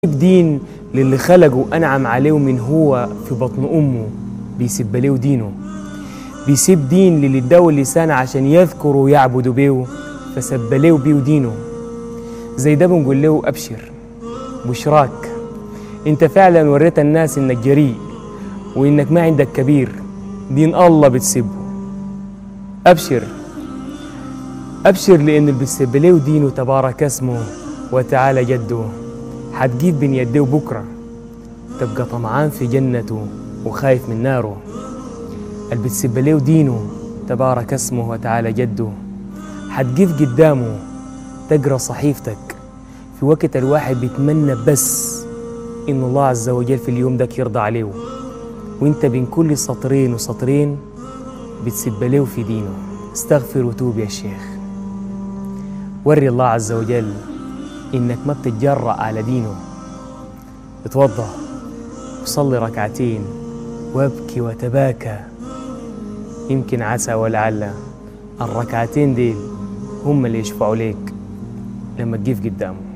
دين للي خلقه وأنعم عليه من هو في بطن أمه بيسب له دينه بيسب دين للي اداه اللسان عشان يذكروا ويعبدوا بيه فسب له بيه دينه زي ده بنقول له أبشر بشراك انت فعلا وريت الناس انك جريء وانك ما عندك كبير دين الله بتسبه أبشر أبشر لأن اللي بتسب له دينه تبارك اسمه وتعالى جده حتجيب بين يديه بكرة تبقى طمعان في جنته وخايف من ناره اللي بتسب له دينه تبارك اسمه وتعالى جده حتقف قدامه تقرا صحيفتك في وقت الواحد بيتمنى بس إن الله عز وجل في اليوم ده يرضى عليه وانت بين كل سطرين وسطرين بتسب له في دينه استغفر وتوب يا شيخ وري الله عز وجل إنك ما بتتجرأ على دينه اتوضى وصلي ركعتين وابكي وتباكى يمكن عسى ولعل الركعتين ديل هم اللي يشفعوا ليك لما تقف قدامه